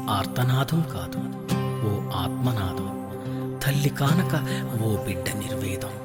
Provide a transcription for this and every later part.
ఆర్తనాదం కాదు ఓ ఆత్మనాదం తల్లి కానక ఓ బిడ్డ నిర్వేదం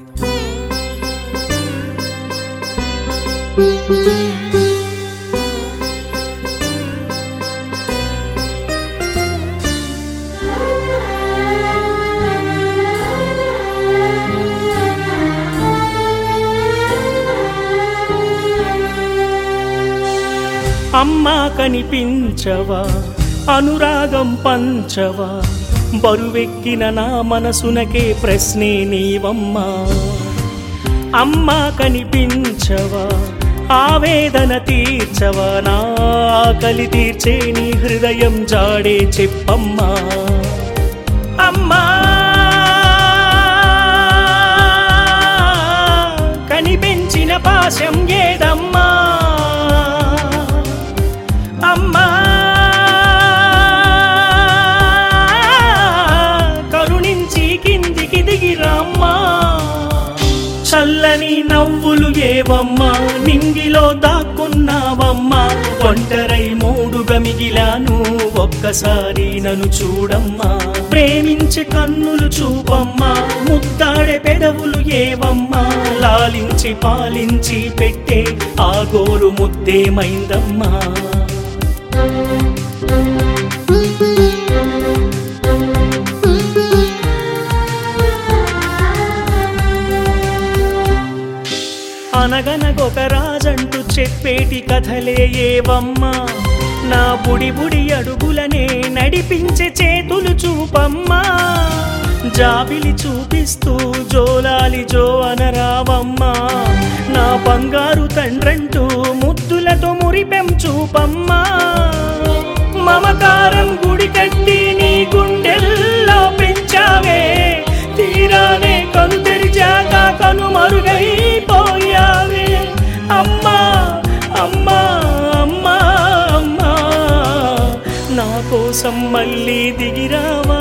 అమ్మా కనిపించవా అనురాగం పంచవా బరువెక్కిన నా మనసునకే ప్రశ్నే నీవమ్మా అమ్మా కనిపించవా ఆవేదన తీర్చవా నా ఆకలి తీర్చే నీ హృదయం జాడే చెప్పమ్మా అమ్మా కనిపెంచిన పాశం ఏదమ్మా అమ్మా కరుణించి కిందికి దిగిరమ్మా చల్లని నవ్వులు ఏవమ్మా నింగిలో దాక్కున్నావమ్మా ఒంటరై మూడుగా మిగిలాను ఒక్కసారి నన్ను చూడమ్మా ప్రేమించే కన్నులు చూపమ్మా ముద్దాడే పెదవులు ఏవమ్మా లాలించి పాలించి పెట్టే ఆ గోరు ముద్దేమైందమ్మా అనగనగొక రాజంటూ చెప్పేటి కథలే ఏవమ్మా నా బుడి బుడి అడుగులనే నడిపించే చేతులు చూపమ్మా జాబిలి చూపిస్తూ జోలాలి జో అనరావమ్మా నా బంగారు తండ్రంటూ ముద్దులతో మురిపెం చూపమ్మా మమకారం గుడి కట్టి నీ గుండెల్లో పెంచావే తీరానే కను తెరిచాక కను మరుగైపోయావే అమ్మా అమ్మా అమ్మా అమ్మా నా కోసం మళ్ళీ దిగిరావా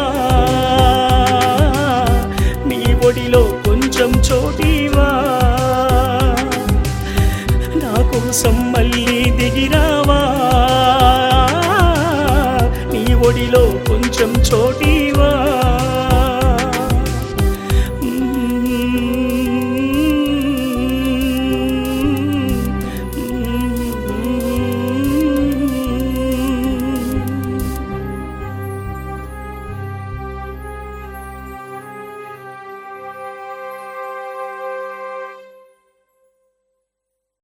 నీ ఒడిలో కొంచెం చోటివా నా కోసం మళ్ళీ